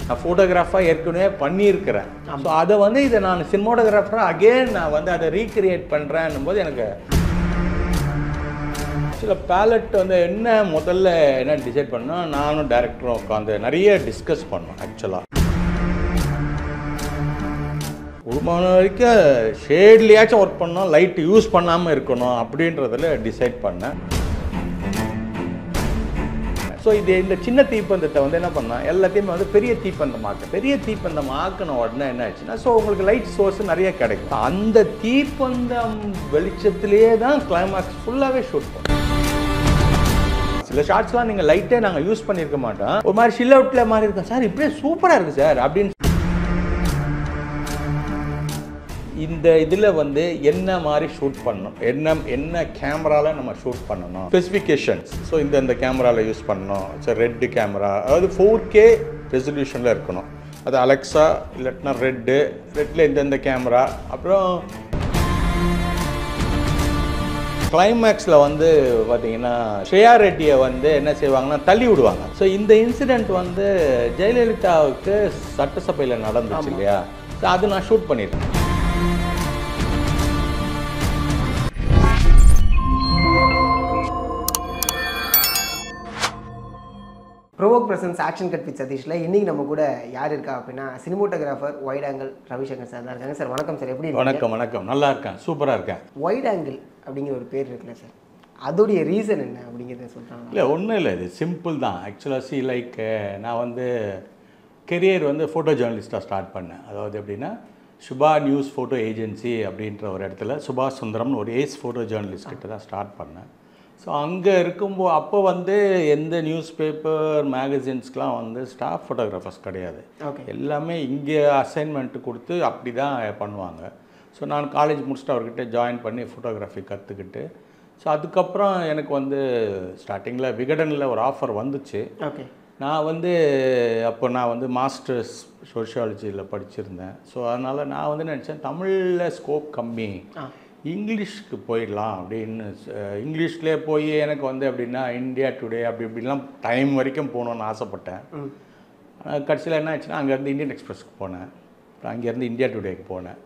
நான் ஃபோட்டோகிராஃபாக ஏற்கனவே பண்ணியிருக்கிறேன் ஸோ அதை வந்து இதை நான் சினிமோட்டோகிராஃபராக அகெயின் நான் வந்து அதை ரீக்ரியேட் பண்ணுறேன்னும் போது எனக்கு சில பேலட் வந்து என்ன முதல்ல என்ன டிசைட் பண்ணோம் நானும் டேரக்டரும் உட்காந்து நிறைய டிஸ்கஸ் பண்ணோம் ஆக்சுவலாக உருமான வரைக்கும் ஷேட்லேயாச்சும் ஒர்க் பண்ணோம் லைட் யூஸ் பண்ணாமல் இருக்கணும் அப்படின்றதுல டிசைட் பண்ணேன் ஸோ இது இந்த சின்ன தீப்பந்தத்தை வந்து என்ன பண்ணா எல்லாத்தையுமே வந்து பெரிய தீப்பந்தம் ஆக்க பெரிய தீப்பந்தம் ஆக்கின உடனே என்ன ஆச்சுன்னா ஸோ உங்களுக்கு லைட் சோர்ஸ் நிறைய கிடைக்கும் அந்த தீப்பந்தம் வெளிச்சத்திலேயே தான் கிளைமாக்ஸ் ஃபுல்லாகவே ஷூட் பண்ணும் சில ஷார்ட்ஸ்லாம் நீங்கள் லைட்டே நாங்கள் யூஸ் பண்ணியிருக்க மாட்டோம் ஒரு மாதிரி ஷில் அவுட்டில் மாதிரி இருக்கும் சார் இப்படியே சூப்பராக இருக்குது சார் அப்படின்னு இந்த இதில் வந்து என்ன மாதிரி ஷூட் பண்ணணும் என்ன என்ன கேமராவில் நம்ம ஷூட் பண்ணணும் ஸ்பெசிஃபிகேஷன்ஸ் ஸோ இந்த இந்த கேமராவில் யூஸ் பண்ணணும் ஸோ ரெட்டு கேமரா அதாவது ஃபோர் கே ரெசல்யூஷனில் இருக்கணும் அது அலெக்ஸா இல்லாட்டினா ரெட்டு ரெட்டில் இந்தந்த கேமரா அப்புறம் கிளைமேக்ஸில் வந்து பார்த்தீங்கன்னா ஸ்ரேயா ரெட்டியை வந்து என்ன செய்வாங்கன்னா தள்ளி விடுவாங்க ஸோ இந்த இன்சிடெண்ட் வந்து ஜெயலலிதாவுக்கு சட்டசபையில் நடந்துச்சு இல்லையா ஸோ அது நான் ஷூட் பண்ணியிருக்கேன் provoke presence action cut with சதீஷில் இன்னைக்கு நம்ம கூட யார் இருக்கா அப்படின்னா cinematographer wide angle Ravishankar sir தான் இருக்காங்க சார் வணக்கம் சார் எப்படி இருக்கீங்க வணக்கம் வணக்கம் நல்லா இருக்கேன் சூப்பராக இருக்கேன் வைட் ஆங்கிள் அப்படிங்கிற ஒரு பேர் இருக்குல்ல சார் அதோடைய ரீசன் என்ன அப்படிங்கிறத சொல்கிறாங்க இல்லை ஒன்றும் இல்லை இது சிம்பிள் தான் ஆக்சுவலாக சி லைக் நான் வந்து கெரியர் வந்து ஃபோட்டோ ஜேர்னலிஸ்ட்டாக ஸ்டார்ட் பண்ணேன் அதாவது எப்படின்னா சுபா நியூஸ் ஃபோட்டோ ஏஜென்சி அப்படின்ற ஒரு இடத்துல சுபாஷ் சுந்தரம்னு ஒரு ஏஸ் ஃபோட்டோ ஜேர்னலிஸ்ட் கிட்ட தான் ஸ்டார்ட் பண்ணேன் ஸோ அங்கே இருக்கும்போது அப்போ வந்து எந்த நியூஸ் பேப்பர் மேகசின்ஸ்க்கெலாம் வந்து ஸ்டாஃப் ஃபோட்டோகிராஃபர்ஸ் கிடையாது ஓகே எல்லாமே இங்கே அசைன்மெண்ட் கொடுத்து அப்படி தான் பண்ணுவாங்க ஸோ நான் காலேஜ் முடிச்சுட்டு அவர்கிட்ட ஜாயின் பண்ணி ஃபோட்டோகிராஃபி கற்றுக்கிட்டு ஸோ அதுக்கப்புறம் எனக்கு வந்து ஸ்டார்டிங்கில் விகடனில் ஒரு ஆஃபர் வந்துச்சு ஓகே நான் வந்து அப்போ நான் வந்து மாஸ்டர்ஸ் சோஷியாலஜியில் படிச்சிருந்தேன் ஸோ அதனால் நான் வந்து நினச்சேன் தமிழில் ஸ்கோப் கம்மி ஆ இங்கிலீஷ்க்கு போயிடலாம் அப்படின்னு அஹ், இங்கிலீஷ்லேயே போய் எனக்கு வந்து அப்படின்னா இந்தியா டுடே அப்படி இப்படிலாம் டைம் வரைக்கும் போகணுன்னு ஆசைப்பட்டேன் ம் கடைசியில் என்ன ஆச்சுன்னா அங்கேருந்து இந்தியன் எக்ஸ்பிரஸ்க்கு போனேன் அப்புறம் அங்கேருந்து இந்தியா டுடேக்கு போனேன்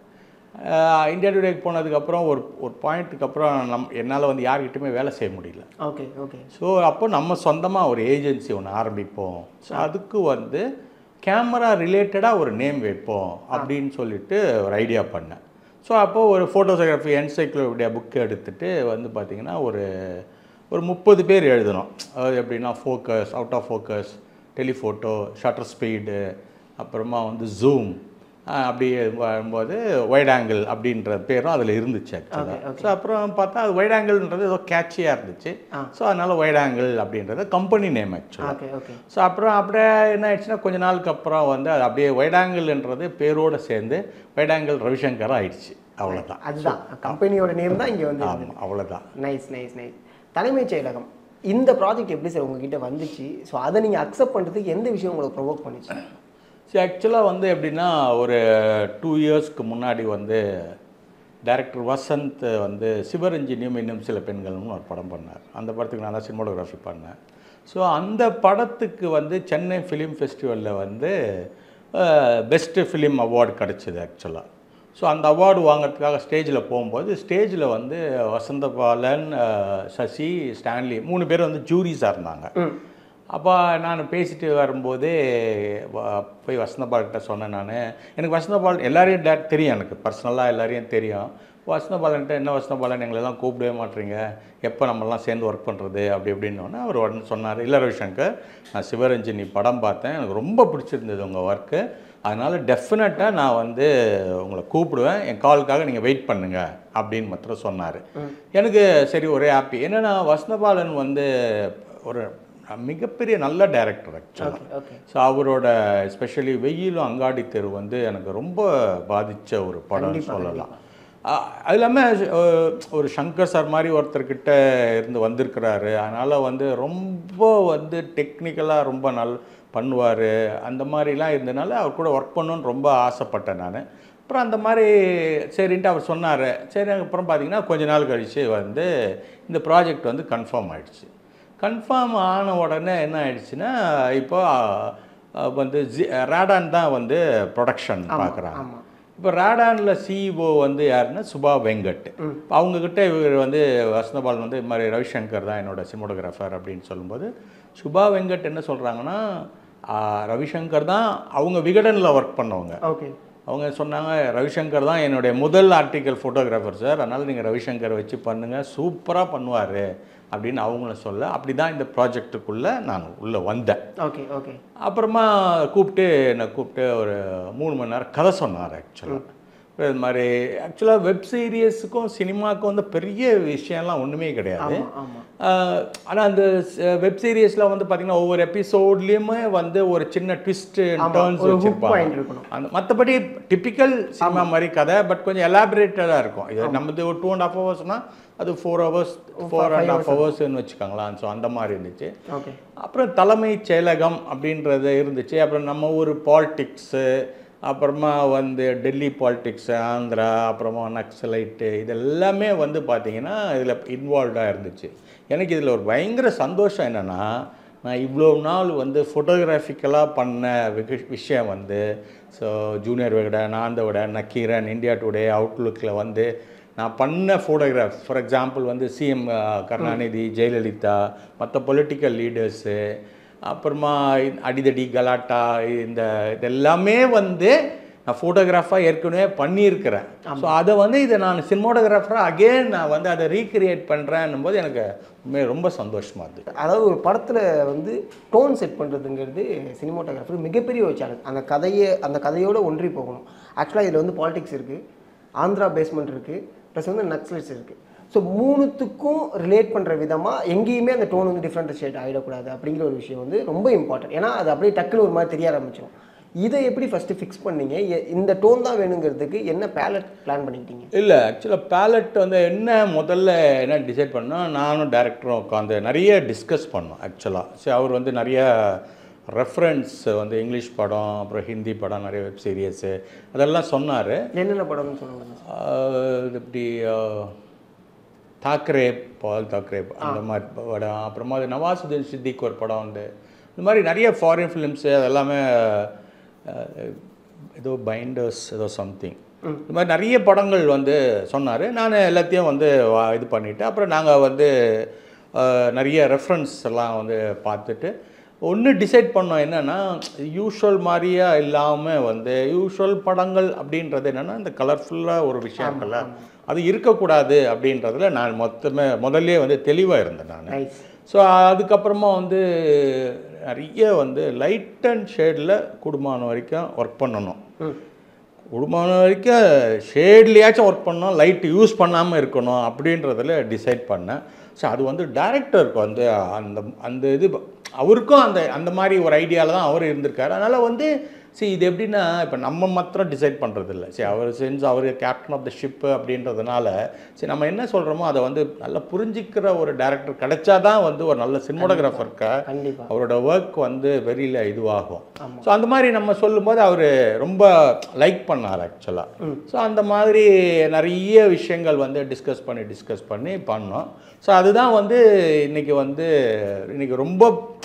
அஹ் இந்தியா டுடேக்கு போனதுக்கப்புறம் ஒரு ஒரு பாயிண்ட்டுக்கு அப்புறம் நம் என்னால் வந்து யார்கிட்டயுமே வேலை செய்ய முடியல ஓகே ஓகே ஸோ அப்போ நம்ம சொந்தமாக ஒரு ஏஜென்சி ஒன்று ஆரம்பிப்போம் ஸோ அதுக்கு வந்து கேமரா ரிலேட்டடாக ஒரு நேம் வைப்போம் அப்படின்னு சொல்லிட்டு ஒரு ஐடியா பண்ணேன் ஸோ அப்போது ஒரு ஃபோட்டோகிராஃபி என்சைக்ளோபீடியா புக் எடுத்துட்டு வந்து பார்த்திங்கன்னா ஒரு ஒரு முப்பது பேர் எழுதணும் அதாவது எப்படின்னா focus out of focus telephoto shutter speed அப்புறமா வந்து ஜூம் அப்படி வரும்போது வைட் ஆங்கிள் அப்படின்ற பேரும் அதில் இருந்துச்சு ஆக்சுவலாக ஸோ அப்புறம் பார்த்தா அது வைட் ஆங்கிள்ன்றது ஏதோ கேட்சியாக இருந்துச்சு ஸோ அதனால் வைட் ஆங்கிள் அப்படின்றது கம்பெனி நேம் ஆக்சுவலாக ஓகே ஓகே ஸோ அப்புறம் அப்படியே என்ன ஆயிடுச்சுன்னா கொஞ்ச நாளுக்கு அப்புறம் வந்து அது அப்படியே வைட் ஆங்கிள்ன்றது பேரோடு சேர்ந்து வைட் ஆங்கிள் ரவிசங்கர் ஆயிடுச்சு அவ்வளோதான் அதுதான் கம்பெனியோட நேம் தான் இங்கே வந்து ஆமாம் அவ்வளோதான் நைஸ் நைஸ் நைஸ் தலைமைச் செயலகம் இந்த ப்ராஜெக்ட் எப்படி சார் உங்ககிட்ட வந்துச்சு ஸோ அதை நீங்கள் அக்செப்ட் பண்ணுறதுக்கு எந்த விஷயம் உங்களுக்கு ப்ரொவோக் பண்ணுச்சு சரி ஆக்சுவலாக வந்து எப்படின்னா ஒரு டூ இயர்ஸ்க்கு முன்னாடி வந்து டைரக்டர் வசந்த் வந்து சிவரஞ்சினியும் இன்னும் சில பெண்கள்னு ஒரு படம் பண்ணார் அந்த படத்துக்கு நான் தான் சினிமோட்டோகிராஃபி பண்ணேன் ஸோ அந்த படத்துக்கு வந்து சென்னை ஃபிலிம் ஃபெஸ்டிவலில் வந்து பெஸ்ட்டு ஃபிலிம் அவார்டு கிடச்சிது ஆக்சுவலாக ஸோ அந்த அவார்டு வாங்குறதுக்காக ஸ்டேஜில் போகும்போது ஸ்டேஜில் வந்து வசந்தபாலன் அஹ், சசி ஸ்டான்லி மூணு பேர் வந்து ஜூரிஸாக இருந்தாங்க ம் அப்போ நான் பேசிட்டு வரும்போதே வ- போய் வசந்தபால்கிட்ட சொன்னேன் நான் எனக்கு வசந்தபால் எல்லாரையும் டே தெரியும் எனக்கு பர்சனலாக எல்லாரையும் தெரியும் வசந்தபாலன்ட்ட என்ன வசந்தபாலன் எங்களெல்லாம் கூப்பிடவே மாட்டீங்க எப்போ நம்மலாம் சேர்ந்து ஒர்க் பண்ணுறது அப்படி இப்படின்னோடனே அவர் உடனே சொன்னார் இல்லை ரவிசங்கர் நான் சிவரஞ்சனி படம் பார்த்தேன் எனக்கு ரொம்ப பிடிச்சிருந்தது உங்கள் ஒர்க்கு அதனால் டெஃபினட்டாக நான் வந்து உங்களை கூப்பிடுவேன் என் காலுக்காக நீங்கள் வெயிட் பண்ணுங்க அப்படின்னு மாத்திரம் சொன்னார் எனக்கு சரி ஒரே ஹாப்பி என்னென்னா வசந்தபாலன் வந்து ஒரு மிகப்பெரிய நல்ல டைரக்டர் ஆக்சுவலாக ஓகே ஓகே ஸோ அவரோட எஸ்பெஷலி வெயிலும் அங்காடி தெரு வந்து எனக்கு ரொம்ப பாதித்த ஒரு படம்னு சொல்லலாம் அ- அது இல்லாமல் ஒரு சங்கர் சார் மாதிரி ஒருத்தர்கிட்ட இருந்து வந்திருக்கிறாரு அதனால் வந்து ரொம்ப வந்து டெக்னிக்கலாக ரொம்ப நல் பண்ணுவார் அந்த மாதிரிலாம் இருந்தனால அவர் கூட ஒர்க் பண்ணணுன்னு ரொம்ப ஆசைப்பட்டேன் நான் அப்புறம் அந்த மாதிரி சரின்ட்டு அவர் சொன்னார் சரி அப்புறம் பார்த்தீங்கன்னா கொஞ்ச நாள் கழித்து வந்து இந்த ப்ராஜெக்ட் வந்து கன்ஃபார்ம் ஆயிடுச்சு கன்ஃபார்ம் ஆன உடனே என்ன ஆயிடுச்சுன்னா இப்போ அஹ், வந்து ஜி- ரேடான் தான் வந்து ப்ரொடக்ஷன் பார்க்குறாங்க ஆமாம் இப்போ ரேடானில் சிஇஓ வந்து யாருன்னா சுபா வெங்கட் இப்ப அவங்கக்கிட்ட இவர் வந்து வசந்தபாலன் வந்து இது மாதிரி ரவிசங்கர் தான் என்னோட சினிமோட்டோகிராஃபர் அப்படின்னு சொல்லும்போது சுபா வெங்கட் என்ன சொல்கிறாங்கன்னா ரவிசங்கர் தான் அவங்க விகடனில் ஒர்க் பண்ணவங்க ஓகே அவங்க சொன்னாங்க ரவிசங்கர் தான் என்னுடைய முதல் ஆர்டிக்கல் ஃபோட்டோகிராஃபர் சார் அதனால் நீங்கள் ரவிசங்கர் வச்சு பண்ணுங்கள் சூப்பராக பண்ணுவார் அப்படின்னு அவங்கள சொல்ல அப்படி தான் இந்த ப்ராஜெக்ட்டுக்குள்ளே நான் உள்ளே வந்தேன் ஓகே ஓகே அப்புறமா கூப்பிட்டு என்னை கூப்பிட்டு ஒரு மூணு மணி நேரம் கதை சொன்னார் ஆக்சுவலாக இது மாதிரி ஆக்சுவலாக வெப் சீரியஸுக்கும் சினிமாவுக்கும் வந்து பெரிய விஷயம்லாம் ஒன்றுமே கிடையாது ஆமாம் ஆமாம் ஆனால் அந்த வெப் சீரியஸில் வந்து பார்த்தீங்கன்னா ஒவ்வொரு எபிசோட்லேயுமே வந்து ஒரு சின்ன ட்விஸ்ட் டர்ன்ஸ் ஒரு hook வச்சுருப்பாங்க point இருக்கணும் அந்த மற்றபடி டிப்பிக்கல் சினிமா மாதிரி கதை பட் கொஞ்சம் எலாபரேட்டடாக இருக்கும் இது நம்மது ஒரு டூ அண்ட் ஹாஃப் ஹவர்ஸ்னால் அது four hours four and half ஹவர்ஸ்னு வச்சுக்கோங்களேன் ஸோ அந்த மாதிரி இருந்துச்சு ஓகே அப்புறம் தலைமைச் செயலகம் அப்படின்றது இருந்துச்சு அப்புறம் நம்ம ஊர் பாலிட்டிக்ஸு அப்புறமா வந்து டெல்லி பாலிட்டிக்ஸு ஆந்திரா அப்புறமா நக்சலைட்டு இது எல்லாமே வந்து பார்த்திங்கன்னா இதில் இன்வால்வ்டாக இருந்துச்சு எனக்கு இதில் ஒரு பயங்கர சந்தோஷம் என்னென்னா நான் இவ்வளோ நாள் வந்து ஃபோட்டோகிராஃபிக்கலாக பண்ண விஷ- விஷயம் வந்து ஸோ ஜூனியர் விகட நாந்தவிட நக்கீரன் இந்தியா டுடே அவுட்லுக்கில் வந்து நான் பண்ண ஃபோட்டோகிராஃப் ஃபார் எக்ஸாம்பிள் வந்து சிஎம் கருணாநிதி ஜெயலலிதா மற்ற பொலிட்டிக்கல் லீடர்ஸு அப்புறமா இந்த அடிதடி கலாட்டா இந்த இதெல்லாமே வந்து நான் ஃபோட்டோகிராஃபாக ஏற்கனவே பண்ணியிருக்கிறேன் ஸோ அதை வந்து இதை நான் சினிமோட்டோகிராஃபராக அகெயின் நான் வந்து அதை ரீக்ரியேட் பண்ணுறேன்னும் போது எனக்கு உண்மையா ரொம்ப சந்தோஷமாக இருந்தது அதாவது ஒரு படத்தில் வந்து டோன் செட் பண்ணுறதுங்கிறது சினிமாட்டோகிராஃபர் மிகப்பெரிய ஒரு சேலஞ்ச் அந்த கதையை அந்த கதையோடு ஒன்றி போகணும் ஆக்சுவலாக இதில் வந்து பாலிடிக்ஸ் இருக்குது ஆந்திரா பேஸ்மெண்ட் இருக்குது ப்ளஸ் வந்து நக்சலைட்ஸ் இருக்குது ஸோ மூணுத்துக்கும் ரிலேட் பண்ணுற விதமாக எங்கேயுமே அந்த டோன் வந்து டிஃப்ரெண்ட் ஷேட் ஆகிடக்கூடாது அப்படிங்கிற ஒரு விஷயம் வந்து ரொம்ப இம்பார்ட்டன்ட் ஏன்னா அது அப்படியே டக்குன்னு ஒரு மாதிரி தெரிய ஆரம்பிச்சிடும் இதை எப்படி ஃபஸ்ட்டு ஃபிக்ஸ் பண்ணீங்க எ- இந்த டோன் தான் வேணுங்கிறதுக்கு என்ன பேலட் பிளான் பண்ணிக்கிட்டீங்க இல்லை ஆக்சுவலாக பேலட் வந்து என்ன முதல்ல என்ன டிசைட் பண்ணோம் நானும் டேரக்டரும் உட்காந்து நிறைய டிஸ்கஸ் பண்ணோம் ஆக்சுவலாக சரி அவர் வந்து நிறைய ரெஃபரன்ஸ் வந்து இங்கிலீஷ் படம் அப்புறம் ஹிந்தி படம் நிறைய வெப் சீரியஸு அதெல்லாம் சொன்னார் என்னென்ன படம்னு சொல்லுங்க இது இப்படி ஆஹ், தாக்கரே பால் தாக்கரே அந்த மாதிரி படம் அப்புறமா அது நவாசுதீன் சித்திக் ஒரு படம் உண்டு இந்த மாதிரி நிறைய ஃபாரின் ஃபிலிம்ஸு அதெல்லாமே ஆஹ், ஏதோ பைண்டர்ஸ் ஏதோ சம்திங் இந்த மாதிரி நிறைய படங்கள் வந்து சொன்னார் நான் எல்லாத்தையும் வந்து வா- இது பண்ணிவிட்டு அப்புறம் நாங்கள் வந்து ஆஹ், நிறைய ரெஃபரன்ஸ் எல்லாம் வந்து பார்த்துட்டு ஒன்று டிசைட் பண்ணோம் என்னென்னா யூஷுவல் மாதிரியா இல்லாமல் வந்து யூஷுவல் படங்கள் அப்படின்றது என்னென்னா இந்த கலர்ஃபுல்லாக ஒரு விஷயம் இருக்குல்ல அது இருக்கக்கூடாது அப்படின்றதுல நான் மொத்தமே முதல்லே வந்து தெளிவாக இருந்தேன் நான் நைஸ் ஸோ அதுக்கப்புறமா வந்து நிறைய வந்து லைட் அண்ட் ஷேடில் குடும்பமான வரைக்கும் ஒர்க் பண்ணணும் ம் குடும்பமான வரைக்கும் ஷேட்லேயாச்சும் ஒர்க் பண்ணணும் லைட் யூஸ் பண்ணாமல் இருக்கணும் அப்படின்றதுல டிசைட் பண்ணேன் ஸோ அது வந்து டேரக்டருக்கு வந்து அந்த அந்த இது அவருக்கும் அந்த அந்த மாதிரி ஒரு ஐடியாவில் தான் அவர் இருந்திருக்காரு அதனால் வந்து சரி இது எப்படின்னா இப்போ நம்ம மாத்திரம் டிசைட் பண்ணுறது இல்லை சரி அவர் செஞ்சு அவர் கேப்டன் ஆஃப் த ஷிப்பு அப்படின்றதுனால சரி நம்ம என்ன சொல்கிறோமோ அதை வந்து நல்லா புரிஞ்சிக்கிற ஒரு டேரக்டர் கிடைச்சா தான் வந்து ஒரு நல்ல சினிமோட்டோகிராஃபருக்கு கண்டிப்பாக அவரோட ஒர்க் வந்து வெளியில் இதுவாகும் ஸோ அந்த மாதிரி நம்ம சொல்லும்போது அவர் ரொம்ப லைக் பண்ணார் ஆக்சுவலாக ஸோ அந்த மாதிரி நிறைய விஷயங்கள் வந்து டிஸ்கஸ் பண்ணி டிஸ்கஸ் பண்ணி பண்ணோம் ஸோ அதுதான் வந்து இன்னைக்கு வந்து இன்னைக்கு ரொம்ப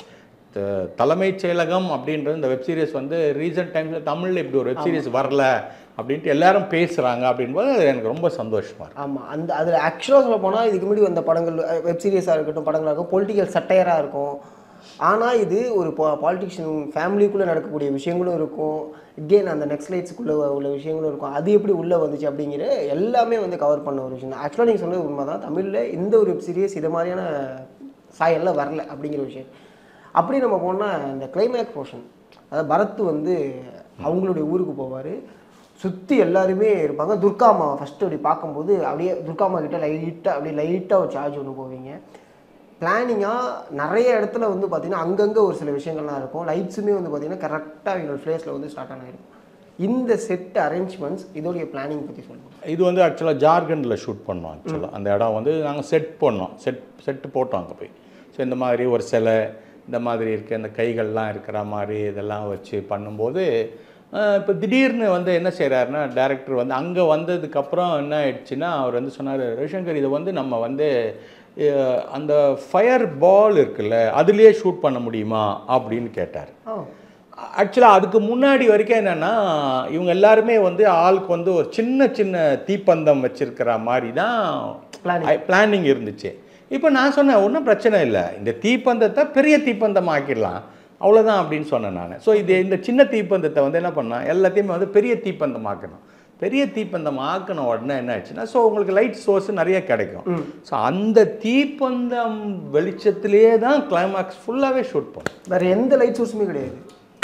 த- தலைமைச் செயலகம் அப்படின்றது இந்த வெப் சீரிஸ் வந்து ரீசெண்ட் டைம்ஸில் தமிழில் இப்படி ஒரு வெப் சீரிஸ் வரல அப்படின்ட்டு எல்லாரும் பேசுகிறாங்க அப்படின்போது அது எனக்கு ரொம்ப சந்தோஷமாக இருக்கு ஆமாம் அந்த அதில் ஆக்சுவலாக சொல்ல போனால் இதுக்கு முன்னாடி வந்த படங்கள் வெப் சீரிஸாக இருக்கட்டும் படங்களாக இருக்கும் பொலிட்டிக்கல் சட்டையராக இருக்கும் ஆனால் இது ஒரு பாலிட்டிஷியன் ஃபேமிலிக்குள்ளே நடக்கக்கூடிய விஷயங்களும் இருக்கும் again அந்த நெக்ஸ்ட்லைட்ஸுக்குள்ளே உள்ள விஷயங்களும் இருக்கும் அது எப்படி உள்ளே வந்துச்சு அப்படிங்கிற எல்லாமே வந்து கவர் பண்ண ஒரு விஷயம் தான் ஆக்சுவலாக நீங்கள் சொன்னது உண்மை தான் தமிழில் இந்த ஒரு வெப் சீரிஸ் இது மாதிரியான சாயெல்லாம் வரல அப்படிங்கிற விஷயம் அப்படி நம்ம போனால் இந்த கிளைமேக்ஸ் போர்ஷன் அதாவது பரத் வந்து அவங்களுடைய ஊருக்கு போவார் சுற்றி எல்லாருமே இருப்பாங்க துர்காமா ஃபஸ்ட்டு அப்படி பார்க்கும்போது அப்படியே துர்காமா கிட்ட லைட்டாக அப்படியே லைட்டாக ஒரு சார்ஜ் ஒன்று போவீங்க பிளானிங்காக நிறைய இடத்துல வந்து பார்த்தீங்கன்னா அங்கங்கே ஒரு சில விஷயங்கள்லாம் இருக்கும் லைட்ஸுமே வந்து பார்த்தீங்கன்னா கரெக்டாக எங்களோட ஃப்ளேஸில் வந்து ஸ்டார்ட் ஆகிருக்கும் இந்த செட் அரேஞ்ச்மெண்ட்ஸ் இதோடைய பிளானிங் பற்றி சொல்லுங்கள் இது வந்து ஆக்சுவலாக ஜார்க்கண்டில் ஷூட் பண்ணோம் ஆக்சுவலாக அந்த இடம் வந்து நாங்கள் செட் பண்ணோம் செட் செட்டு போட்டோம் அங்கே போய் ஸோ இந்த மாதிரி ஒரு சிலை இந்த மாதிரி இருக்க இந்த கைகள்லாம் இருக்கிற மாதிரி இதெல்லாம் வச்சு பண்ணும்போது இப்போ திடீர்னு வந்து என்ன செய்கிறாருன்னா டேரக்டர் வந்து அங்கே வந்ததுக்கப்புறம் என்ன ஆயிடுச்சுன்னா அவர் வந்து சொன்னார் ரவிசங்கர் இதை வந்து நம்ம வந்து அஹ், அந்த ஃபயர் பால் இருக்குல்ல அதுலேயே ஷூட் பண்ண முடியுமா அப்படின்னு கேட்டார் ஆ ஆக்சுவலாக அதுக்கு முன்னாடி வரைக்கும் என்னென்னா இவங்க எல்லாருமே வந்து ஆளுக்கு வந்து ஒரு சின்ன சின்ன தீப்பந்தம் வச்சிருக்கிற மாதிரி தான் Planning. பிளானிங் இருந்துச்சு இப்போ நான் சொன்னேன் ஒன்றும் பிரச்சனை இல்லை இந்த தீப்பந்தத்தை பெரிய தீப்பந்தம் ஆக்கிடலாம் அவ்வளோதான் அப்படின்னு சொன்னேன் நான் ஸோ இது இந்த சின்ன தீப்பந்தத்தை வந்து என்ன பண்ணேன் எல்லாத்தையுமே வந்து பெரிய தீப்பந்தம் ஆக்கணும் பெரிய தீப்பந்தம் ஆக்கின உடனே என்ன ஆச்சுன்னா ஸோ உங்களுக்கு லைட் சோர்ஸ் நிறைய கிடைக்கும் ஸோ அந்த தீப்பந்தம் வெளிச்சத்திலே தான் கிளைமாக்ஸ் ஃபுல்லாகவே ஷூட் பண்ணும் வேற எந்த லைட் சோர்ஸுமே கிடையாது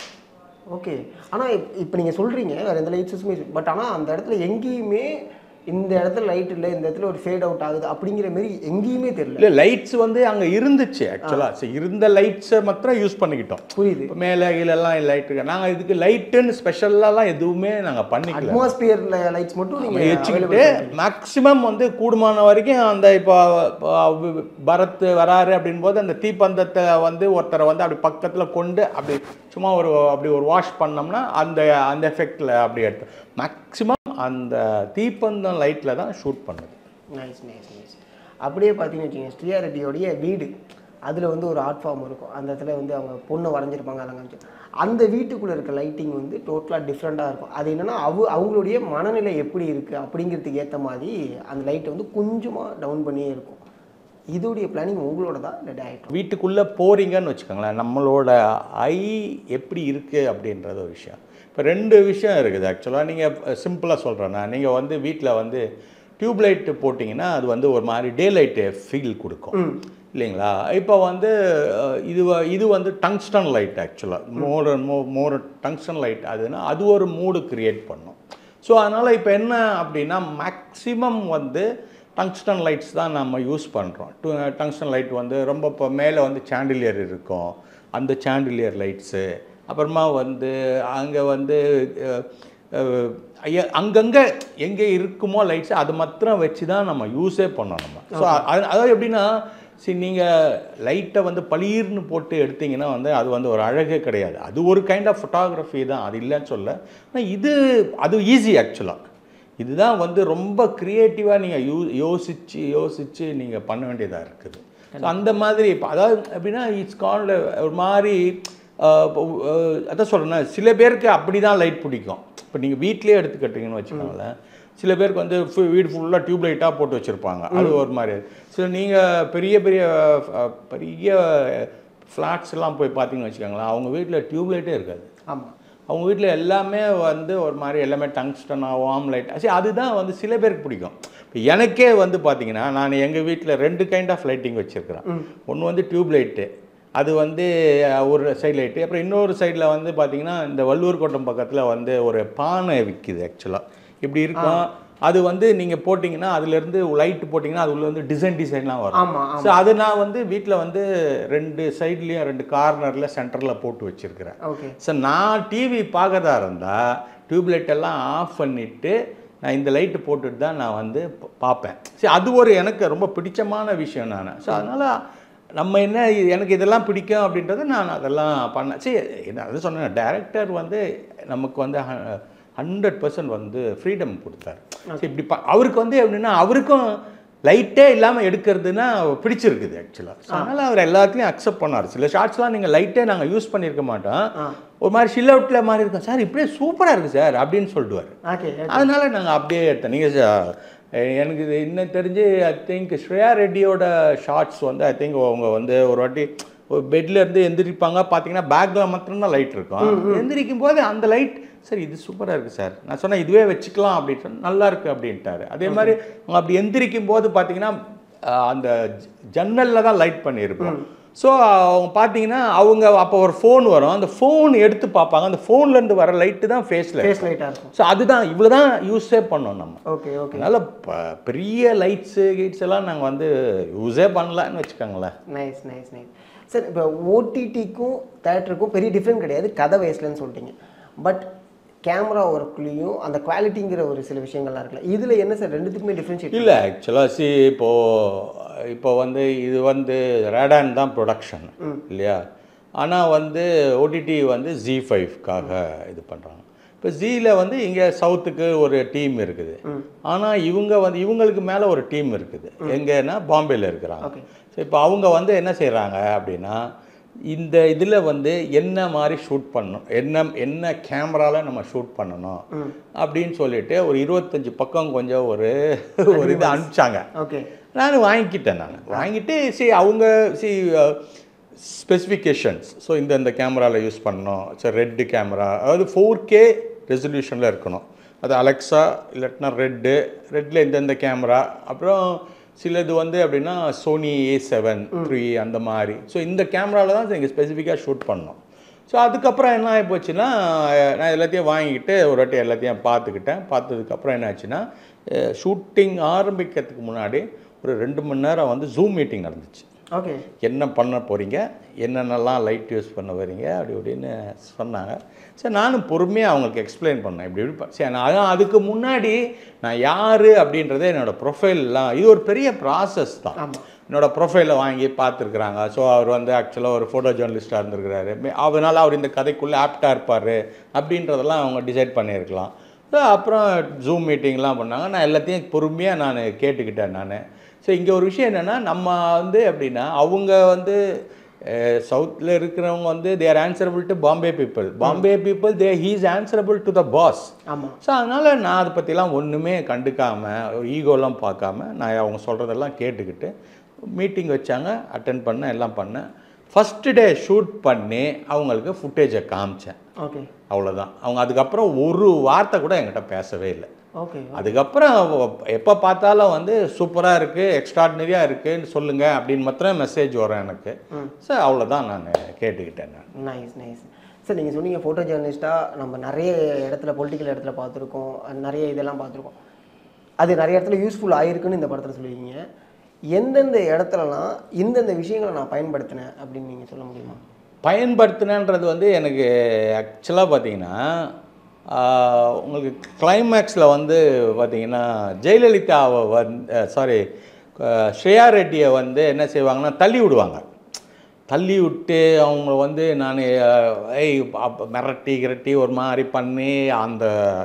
ஓகே ஆனால் இப்போ நீங்கள் சொல்கிறீங்க வேற எந்த லைட் சோர்ஸுமே பட் ஆனால் அந்த இடத்துல எங்கேயுமே இந்த இடத்துல லைட் இல்லை இந்த இடத்துல ஒரு ஃபேட் அவுட் ஆகுது அப்படிங்கிற மாதிரி எங்கேயுமே தெரியல இல்லை லைட்ஸ் வந்து அங்கே இருந்துச்சு ஆக்சுவலாக ஸோ இருந்த லைட்ஸை மாத்திரம் யூஸ் பண்ணிக்கிட்டோம் புரியுது இப்போ மேலே கீழெல்லாம் லைட் இருக்கு நாங்கள் இதுக்கு லைட்டுன்னு ஸ்பெஷலாலாம் எதுவுமே நாங்கள் பண்ணிக்கல அட்மாஸ்பியர் லைட்ஸ் மட்டும் நீங்கள் வச்சுக்கிட்டு மேக்ஸிமம் வந்து கூடுமான வரைக்கும் அந்த இப்போ இப்போ பரத் வராரு அப்படின் போது அந்த தீப்பந்தத்தை வந்து ஒருத்தரை வந்து அப்படி பக்கத்தில் கொண்டு அப்படி சும்மா ஒரு அப்படி ஒரு வாஷ் பண்ணோம்னா அந்த அந்த எஃபெக்டில் அப்படி எடுத்து மேக்ஸிமம் அந்த தீப்பந்தம் லைட்டில் தான் ஷூட் பண்ணுது நைஸ் நைஸ் நைஸ் அப்படியே பார்த்தீங்கன்னு வச்சுக்கோங்க ஸ்ரீயா ரெட்டியோடைய வீடு அதில் வந்து ஒரு ஆர்ட் ஃபார்ம் இருக்கும் அந்த இடத்துல வந்து அவங்க பொண்ணை வரைஞ்சிருப்பாங்க அலங்கரிச்சு அந்த வீட்டுக்குள்ளே இருக்க லைட்டிங் வந்து டோட்டலாக டிஃப்ரெண்ட்டாக இருக்கும் அது என்னென்னா அவ அவங்களுடைய மனநிலை எப்படி இருக்குது அப்படிங்கிறதுக்கு ஏற்ற மாதிரி அந்த லைட்டை வந்து கொஞ்சமாக டவுன் பண்ணியே இருக்கும் இதோடைய பிளானிங் உங்களோட தான் இல்லை டேரக்டர் வீட்டுக்குள்ளே போறீங்கன்னு வச்சுக்கோங்களேன் நம்மளோட ஐ எப்படி இருக்குது அப்படின்றது ஒரு விஷயம் இப்போ ரெண்டு விஷயம் இருக்குது ஆக்சுவலாக நீங்கள் சிம்பிளாக சொல்கிறேன்னா நீங்கள் வந்து வீட்டில் வந்து டியூப் லைட்டு போட்டிங்கன்னா அது வந்து ஒரு மாதிரி டே லைட்டு ஃபீல் கொடுக்கும் இல்லைங்களா இப்போ வந்து அஹ், இது வ- இது வந்து டங்ஸ்டன் லைட் ஆக்சுவலாக மோர் மோ மோர் டங்ஸ்டன் லைட் அதுன்னா அது ஒரு மூடு கிரியேட் பண்ணும் ஸோ அதனால் இப்போ என்ன அப்படின்னா மேக்ஸிமம் வந்து டங்ஸ்டன் லைட்ஸ் தான் நம்ம யூஸ் பண்ணுறோம் டங்ஸ்டன் லைட் வந்து ரொம்ப இப்போ மேலே வந்து சாண்டிலியர் இருக்கும் அந்த சாண்டிலியர் லைட்ஸு அப்புறமா வந்து அங்கே வந்து அஹ், அஹ், ஐய- அங்கங்கே எங்கே இருக்குமோ லைட்ஸ் அது மாத்திரம் வச்சு தான் நம்ம யூஸே பண்ணோம் நம்ம ஸோ அதாவது எப்படின்னா சரி நீங்கள் லைட்டை வந்து பளீர்னு போட்டு எடுத்தீங்கன்னா வந்து அது வந்து ஒரு அழகே கிடையாது அது ஒரு கைண்ட் ஆஃப் ஃபோட்டோகிராஃபி தான் அது இல்லைன்னு சொல்ல ஆனால் இது அது ஈஸி ஆக்சுவலாக இதுதான் வந்து ரொம்ப க்ரியேட்டிவாக நீங்கள் யூ யோசித்து யோசித்து நீங்கள் பண்ண வேண்டியதாக இருக்குது ஸோ அந்த மாதிரி இப்போ அதாவது எப்படின்னா இட்ஸ் கால்டு ஒரு மாதிரி ஆஹ், இப்போ, ஆஹ், அதான் சொல்கிறேன்னா சில பேருக்கு அப்படி தான் லைட் பிடிக்கும் இப்போ நீங்கள் வீட்டிலே எடுத்துக்கிட்டீங்கன்னு வச்சுக்கோங்களேன் சில பேருக்கு வந்து ஃபு- வீடு ஃபுல்லாக டியூப் லைட்டாக போட்டு வச்சுருப்பாங்க அது ஒரு மாதிரி சில நீங்கள் பெரிய பெரிய அஹ், பெரிய ஃப்ளாட்ஸ் எல்லாம் போய் பார்த்தீங்கன்னு வச்சுக்கோங்களேன் அவங்க வீட்டில் டியூப் லைட்டே இருக்காது ஆமாம் அவங்க வீட்டில் எல்லாமே வந்து ஒரு மாதிரி எல்லாமே டங்ஸ்டனா வார்ம் லைட் சரி அதுதான் வந்து சில பேருக்கு பிடிக்கும் இப்போ எனக்கே வந்து பார்த்தீங்கன்னா நான் எங்கள் வீட்டில் ரெண்டு கைண்ட் ஆஃப் லைட்டிங் வச்சுருக்கிறேன் ஒன்று வந்து டியூப் லைட்டு அது வந்து அஹ், ஒரு சைடு லைட்டு அப்புறம் இன்னொரு சைடில் வந்து பார்த்தீங்கன்னா இந்த வள்ளூர் கோட்டம் பக்கத்தில் வந்து ஒரு பானை விற்கிது ஆக்சுவலாக இப்படி இருக்கும் அது வந்து நீங்கள் போட்டிங்கன்னா அதுலேருந்து லைட் போட்டிங்கன்னா அது உள்ள வந்து டிசைன் டிசைன்லாம் வரும் ஆமாம் ஆமாம் ஸோ அது நான் வந்து வீட்டில் வந்து ரெண்டு சைட்லேயும் ரெண்டு கார்னரில் சென்டரில் போட்டு வச்சுருக்கிறேன் ஓகே ஸோ நான் டிவி பார்க்கறதா இருந்தால் டியூப்லைட் எல்லாம் ஆஃப் பண்ணிவிட்டு நான் இந்த லைட்டு போட்டுட்டு தான் நான் வந்து ப- பார்ப்பேன் சரி அது ஒரு எனக்கு ரொம்ப பிடிச்சமான விஷயம் நான் ஸோ அதனால் நம்ம என்ன இது- எனக்கு இதெல்லாம் பிடிக்கும் அப்படின்றத நான் அதெல்லாம் பண்ணேன் சரி என்ன அது சொன்னேன் டேரக்டர் வந்து நமக்கு வந்து ஹண்ட்ரட் பர்சன்ட் வந்து ஃப்ரீடம் கொடுத்தாரு சரி இப்படி ப அவருக்கு வந்து எப்படின்னா அவருக்கும் லைட்டே இல்லாமல் எடுக்கிறதுனா பிடிச்சிருக்குது ஆக்சுவலாக ஸோ அதனால் அவர் எல்லாத்தையும் அக்செப்ட் பண்ணார் சில ஷார்ட்ஸ்லாம் நீங்கள் லைட்டே நாங்கள் யூஸ் பண்ணியிருக்க மாட்டோம் ஆ ஒரு மாதிரி ஷில் அவுட்டில் மாதிரி இருக்கும் சார் இப்படியே சூப்பராக இருக்குது சார் அப்படின்னு சொல்லிடுவார் ஓகே அதனால நாங்கள் அப்படியே எடுத்தோம் நீங்கள் எனக்கு இது இன்னும் தெரிஞ்சு ஐ திங்க் ஸ்ரேயா ரெட்டியோட ஷார்ட்ஸ் வந்து ஐ திங்க் அவங்க வந்து ஒரு வாட்டி ஒரு பெட்ல இருந்து எந்திரிப்பாங்க பார்த்தீங்கன்னா பேக்கில் மாத்திரம்தான் லைட் இருக்கும் எந்திரிக்கும் போது அந்த லைட் சார் இது சூப்பராக இருக்குது சார் நான் சொன்னேன் இதுவே வச்சுக்கலாம் அப்படின்னு சொன்னா நல்லா இருக்கு அப்படின்ட்டாரு அதே மாதிரி அவங்க அப்படி எந்திரிக்கும் போது பார்த்தீங்கன்னா அஹ், அந்த ஜ- ஜன்னல்ல தான் லைட் பண்ணியிருப்போம் ஸோ அவங்க பார்த்தீங்கன்னா அவங்க அப்போ ஒரு ஃபோன் வரும் அந்த ஃபோன் எடுத்து பார்ப்பாங்க அந்த ஃபோன்லேருந்து வர லைட்டு தான் ஃபேஸில் ஃபேஸ் லைட்டாக இருக்கும் ஸோ அதுதான் இவ்வளோ தான் யூஸே பண்ணோம் நம்ம ஓகே ஓகே அதனால் ப- பெரிய லைட்ஸு கீட்ஸ் எல்லாம் நாங்கள் வந்து யூஸே பண்ணலன்னு வச்சுக்கோங்களேன் நைஸ் நைஸ் நைஸ் சார் இப்போ ஓடிடிக்கும் தேட்டருக்கும் பெரிய டிஃப்ரெண்ட் கிடையாது கதை வயசுலன்னு சொல்லிட்டீங்க பட் கேமரா ஒர்க்லேயும் அந்த குவாலிட்டிங்கிற ஒரு சில விஷயங்கள்லாம் இருக்குல்ல இதில் என்ன சார் ரெண்டுத்துக்குமே டிஃப்ரென்ஷியேட் இல்லை ஆக்சுவலாக சி இப்போது இப்போ வந்து இது வந்து ரேடான் தான் ப்ரொடக்ஷன் இல்லையா ஆனால் வந்து ஓடிடி வந்து ஜி ஃபைவ்க்காக இது பண்ணுறாங்க இப்போ ஜியில் வந்து இங்கே சவுத்துக்கு ஒரு டீம் இருக்குது ஆனால் இவங்க வந்து இவங்களுக்கு மேலே ஒரு டீம் இருக்குது எங்கன்னா பாம்பேல இருக்கிறாங்க Okay. ஸோ இப்போ அவங்க வந்து என்ன செய்கிறாங்க அப்படின்னா இந்த இதில் வந்து என்ன மாதிரி ஷூட் பண்ணணும் என்ன என்ன கேமராவில் நம்ம ஷூட் பண்ணணும் அப்படின்னு சொல்லிட்டு ஒரு இருபத்தஞ்சி பக்கம் கொஞ்சம் ஒரு ஒரு இது அனுப்பிச்சாங்க ஓகே நான் வாங்கிக்கிட்டேன் நான் வாங்கிட்டு சரி அவங்க சி ஸ்பெசிஃபிகேஷன்ஸ் ஸோ இந்த இந்த கேமராவில் யூஸ் பண்ணணும் சரி ரெட்டு கேமரா அதாவது ஃபோர் கே ரெசல்யூஷனில் இருக்கணும் அது அலெக்ஸா இல்லாட்டினா ரெட்டு ரெட்டில் இந்தந்த கேமரா அப்புறம் சிலது வந்து அப்படின்னா சோனி ஏ செவன் த்ரீ அந்த மாதிரி ஸோ இந்த கேமராவில் தான் நீங்கள் ஸ்பெசிஃபிக்காக ஷூட் பண்ணணும் ஸோ அதுக்கப்புறம் என்ன ஆகி போச்சுன்னா நான் எல்லாத்தையும் வாங்கிக்கிட்டு ஒரு வாட்டி எல்லாத்தையும் பார்த்துக்கிட்டேன் பார்த்ததுக்கப்புறம் என்ன ஆச்சுன்னா ஷூட்டிங் ஆரம்பிக்கிறதுக்கு முன்னாடி ஒரு ரெண்டு மணி நேரம் வந்து ஜூம் மீட்டிங் நடந்துச்சு ஓகே என்ன பண்ண போகிறீங்க என்னென்னலாம் லைட் யூஸ் பண்ண வரீங்க அப்படி இப்படின்னு சொன்னாங்க சரி நானும் பொறுமையாக அவங்களுக்கு எக்ஸ்பிளைன் பண்ணேன் இப்படி இப்படி ப- சரி நான் அதான் அதுக்கு முன்னாடி நான் யார் அப்படின்றத என்னோடய ப்ரொஃபைல்லாம் இது ஒரு பெரிய ப்ராசஸ் தான் ஆமாம் என்னோட ப்ரொஃபைலை வாங்கி பார்த்துருக்குறாங்க ஸோ அவர் வந்து ஆக்சுவலாக ஒரு ஃபோட்டோ ஜேர்னலிஸ்ட்டாக இருந்திருக்கிறாரு மே- அதனால அவர் இந்த கதைக்குள்ளே ஆப்டாக இருப்பார் அப்படின்றதெல்லாம் அவங்க டிசைட் பண்ணியிருக்கலாம் ஸோ அப்புறம் ஜூம் மீட்டிங்லாம் பண்ணாங்க நான் எல்லாத்தையும் பொறுமையாக நான் கேட்டுக்கிட்டேன் நான் ஸோ இங்கே ஒரு விஷயம் என்னென்னா நம்ம வந்து எப்படின்னா அவங்க வந்து சவுத்தில் இருக்கிறவங்க வந்து their answerable to Bombay people Bombay people they he's answerable to the boss ஆமாம் ஸோ அதனால் நான் அதை பற்றிலாம் ஒன்றுமே கண்டுக்காமல் ஒரு ஈகோலாம் பார்க்காம நான் அவங்க சொல்கிறதெல்லாம் கேட்டுக்கிட்டு மீட்டிங் வச்சாங்க அட்டன் பண்ணேன் எல்லாம் பண்ணேன் ஃபஸ்ட்டு டே ஷூட் பண்ணி அவங்களுக்கு ஃபுட்டேஜை காமிச்சேன் ஓகே அவ்வளோதான் அவங்க அதுக்கப்புறம் ஒரு வார்த்தை கூட என்கிட்ட பேசவே இல்லை ஓகே அதுக்கப்புறம் எப்போ பார்த்தாலும் வந்து சூப்பராக இருக்குது எக்ஸ்ட்ராடினரியாக இருக்குன்னு சொல்லுங்கள் அப்படின்னு மாத்திரம் மெசேஜ் வரும் எனக்கு ஸோ அவ்வளோதான் நான் கேட்டுக்கிட்டேன் நான் நைஸ் நைஸ் சார் நீங்கள் சொன்னீங்க ஃபோட்டோ ஜேர்னலிஸ்ட்டாக நம்ம நிறைய இடத்துல பொலிட்டிக்கல் இடத்துல பார்த்துருக்கோம் நிறைய இதெல்லாம் பார்த்துருக்கோம் அது நிறைய இடத்துல யூஸ்ஃபுல் ஆயிருக்குன்னு இந்த படத்தில் சொல்லுவீங்க எந்தெந்த இடத்துலலாம் இந்தந்த விஷயங்களை நான் பயன்படுத்தினேன் அப்படின்னு நீங்கள் சொல்ல முடியுமா பயன்படுத்தினன்றது வந்து எனக்கு ஆக்சுவலாக பார்த்தீங்கன்னா ஆஹ், உங்களுக்கு கிளைமேக்ஸில் வந்து பார்த்தீங்கன்னா ஜெயலலிதாவை வந்து சாரி ஸ்ரேயா ரெட்டியை வந்து என்ன செய்வாங்கன்னா தள்ளி விடுவாங்க தள்ளி விட்டு அவங்க வந்து நான் ஏய் அப்ப மிரட்டி கிரட்டி ஒரு மாதிரி பண்ணி அந்த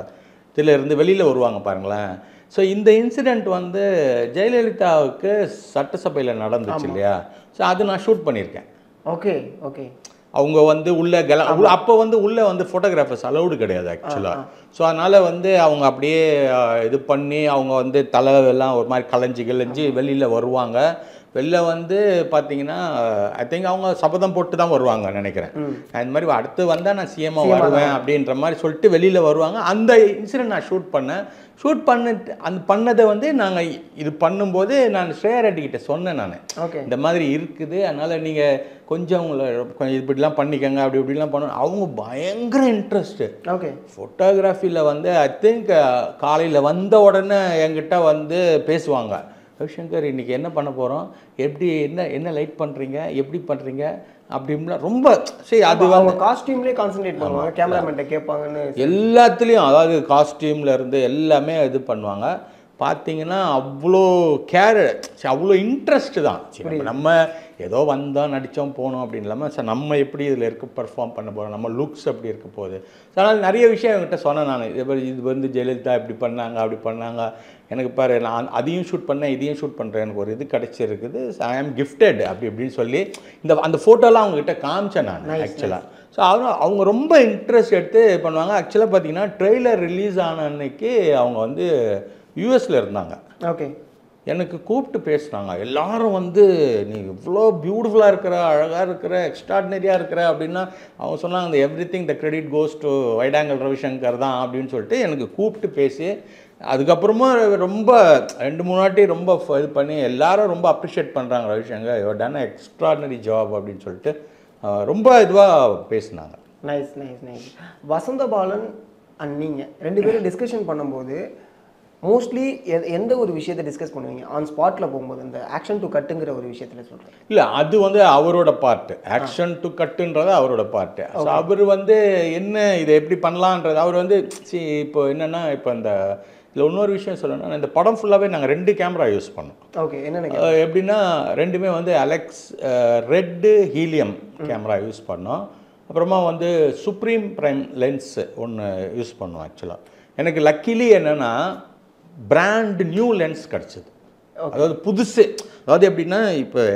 இதில் இருந்து வெளியில் வருவாங்க பாருங்களேன் ஸோ இந்த இன்சிடெண்ட் வந்து ஜெயலலிதாவுக்கு சட்டசபையில் நடந்துச்சு இல்லையா ஸோ அது நான் ஷூட் பண்ணியிருக்கேன் ஓகே ஓகே அவங்க வந்து உள்ள கல உள்ள அப்போ வந்து உள்ள வந்து ஃபோட்டோகிராஃபர்ஸ் அலௌடு கிடையாது ஆக்சுவலாக ஸோ அதனால் வந்து அவங்க அப்படியே அஹ், இது பண்ணி அவங்க வந்து தலை எல்லாம் ஒரு மாதிரி கலைஞ்சி கிளைஞ்சி வெளியில் வருவாங்க வெளில வந்து பார்த்தீங்கன்னா ஐ திங்க் அவங்க சபதம் போட்டு தான் வருவாங்க நினைக்கிறேன் நான் இந்த மாதிரி அடுத்து வந்தால் நான் சிஎம்மாக வருவேன் அப்படின்ற மாதிரி சொல்லிட்டு வெளியில் வருவாங்க அந்த இன்சிடென்ட் நான் ஷூட் பண்ணேன் ஷூட் பண்ணிட்டு அந்த பண்ணதை வந்து நாங்கள் இது பண்ணும்போது நான் ஸ்ரேயா ரெட்டி கிட்ட சொன்னேன் நான் ஓகே இந்த மாதிரி இருக்குது அதனால் நீங்கள் கொஞ்சம் உங்களை கொஞ்சம் இப்படிலாம் பண்ணிக்கங்க அப்படி இப்படிலாம் பண்ணணும் அவங்க பயங்கர இன்ட்ரெஸ்ட்டு ஓகே ஃபோட்டோகிராஃபியில் வந்து ஐ திங்க் காலையில் வந்த உடனே என்கிட்ட வந்து பேசுவாங்க ரவிசங்கர் இன்றைக்கி என்ன பண்ண போகிறோம் எப்படி என்ன என்ன லைட் பண்ணுறீங்க எப்படி பண்ணுறீங்க அப்படின்லாம் ரொம்ப சரி அது வந்து அவங்க காஸ்டியூம்லேயே கான்சென்ட்ரேட் பண்ணுவாங்க கேமராமேன்ட்ட கேட்பாங்கன்னு எல்லாத்துலேயும் அதாவது காஸ்டியூமில் இருந்து எல்லாமே இது பண்ணுவாங்க பார்த்தீங்கன்னா அவ்வளோ கேர் அவ்வளோ இன்ட்ரெஸ்ட் தான் சரி, நம்ம- நம்ம ஏதோ வந்தோம் நடித்தோம் போனோம் அப்படின்னு இல்லாமல் சார் நம்ம எப்படி இதில் இருக்க பெர்ஃபார்ம் பண்ண போகிறோம் நம்ம லுக்ஸ் எப்படி இருக்க போகுது So, அதனால் நிறைய விஷயம் என்கிட்ட சொன்னேன் நான் இது மாதிரி இது வந்து ஜெயலலிதா இப்படி பண்ணாங்க அப்படி பண்ணாங்க எனக்கு பாரு நான் அதையும் ஷூட் பண்ணேன் இதையும் ஷூட் பண்ணுறேன் எனக்கு ஒரு இது கிடச்சிருக்குது ஐ ஆம் கிஃப்டட் அப்படி இப்படின்னு சொல்லி இந்த அந்த ஃபோட்டோலாம் அவங்ககிட்ட காமிச்சேன் நான் ஆக்சுவலாக ஸோ அவங்க அவங்க ரொம்ப இன்ட்ரெஸ்ட் எடுத்து பண்ணுவாங்க ஆக்சுவலாக பார்த்தீங்கன்னா ட்ரெய்லர் ரிலீஸ் ஆன அன்னைக்கு அவங்க வந்து யூஎஸில் இருந்தாங்க ஓகே எனக்கு கூப்பிட்டு பேசுனாங்க எல்லாரும் வந்து நீ இவ்வளோ பியூட்டிஃபுல்லாக இருக்கிற அழகாக இருக்கிற எக்ஸ்ட்ராடினரியாக இருக்கிற அப்படின்னா அவங்க சொன்னாங்க இந்த everything the credit goes to wide angle Ravishankar தான் அப்படின்னு சொல்லிட்டு எனக்கு கூப்பிட்டு பேசி அதுக்கப்புறமா ரொம்ப ரெண்டு மூணு வாட்டி ரொம்ப ஃப- இது பண்ணி எல்லாரும் ரொம்ப அப்ரிஷியேட் பண்ணுறாங்க Ravishankar your done extraordinary job அப்படின்னு சொல்லிட்டு அஹ், ரொம்ப இதுவாக பேசினாங்க nice nice nice Vasanthabalan and நீங்கள் ரெண்டு பேரும் டிஸ்கஷன் பண்ணும்போது மோஸ்ட்லி எந்த ஒரு விஷயத்தை டிஸ்கஸ் பண்ணுவீங்க ஆன் ஸ்பாட்டில் போகும்போது இந்த ஆக்ஷன் டு கட்டுங்கிற ஒரு விஷயத்தில் சொல்கிறேன் இல்லை அது வந்து அவரோட பார்ட்டு ஆக்ஷன் டு கட்டுன்றது அவரோட பார்ட்டு ஸோ அவர் வந்து என்ன இதை எப்படி பண்ணலான்றது அவர் வந்து சி இப்போ என்னென்னா இப்போ இந்த இதில் இன்னொரு விஷயம் சொல்லணும்னா இந்த படம் ஃபுல்லாகவே நாங்கள் ரெண்டு கேமரா யூஸ் பண்ணோம் ஓகே என்னென்ன அஹ் எப்படின்னா ரெண்டுமே வந்து Alexa red helium camera use பண்ணோம் அப்புறமா வந்து சுப்ரீம் ப்ரைம் லென்ஸ் ஒன்று யூஸ் பண்ணோம் ஆக்சுவலாக எனக்கு லக்கிலி என்னென்னா பிராண்ட் நியூ லென்ஸ் கிடச்சிது அதாவது புதுசு அதாவது எப்படின்னா இப்போ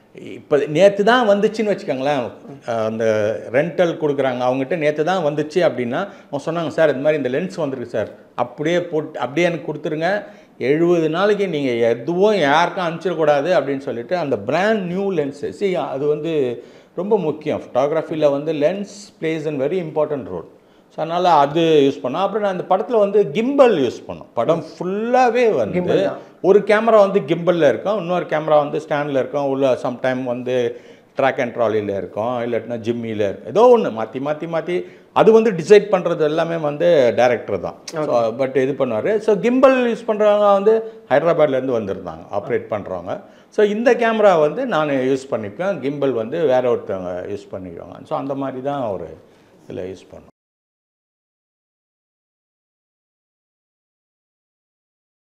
இப்போ நேற்று தான் வந்துச்சுன்னு வச்சுக்கோங்களேன் அஹ் அந்த ரெண்டல் கொடுக்குறாங்க அவங்ககிட்ட நேற்று தான் வந்துச்சு அப்படின்னா அவங்க சொன்னாங்க சார் இந்த மாதிரி இந்த லென்ஸ் வந்திருக்கு சார் அப்படியே போட்டு அப்படியே எனக்கு கொடுத்துருங்க எழுபது நாளைக்கு நீங்கள் எதுவும் யாருக்கும் அனுப்பிச்சிடக்கூடாது அப்படின்னு சொல்லிட்டு அந்த பிராண்ட் நியூ லென்ஸு சி அது வந்து ரொம்ப முக்கியம் ஃபோட்டோகிராஃபியில் வந்து lens plays an very important role so அதனால் அது யூஸ் பண்ணோம் அப்புறம் நான் இந்த படத்தில் வந்து கிம்பல் யூஸ் பண்ணோம் படம் ஃபுல்லாகவே வந்து Gimbal தான். ஒரு கேமரா வந்து கிம்பலில் இருக்கும் இன்னொரு கேமரா வந்து ஸ்டாண்டில் இருக்கும் உள்ள சம்டைம் வந்து ட்ராக் அண்ட் ட்ராலியில் இருக்கும் இல்லாட்டினா ஜிம்மியில் இருக்கும் ஏதோ ஒன்று மாற்றி மாற்றி மாற்றி அது வந்து டிசைட் பண்ணுறது எல்லாமே வந்து டைரக்டர் தான் ஸோ பட் இது பண்ணுவார் ஸோ கிம்பல் யூஸ் பண்ணுறவங்க வந்து ஹைதராபாத்லேருந்து வந்திருந்தாங்க ஆப்ரேட் பண்ணுறவங்க ஸோ இந்த கேமரா வந்து நான் யூஸ் பண்ணிப்பேன் கிம்பல் வந்து வேற ஒருத்தவங்க யூஸ் பண்ணிக்குவாங்க ஸோ அந்த மாதிரி தான் ஒரு இதில் யூஸ் பண்ணோம்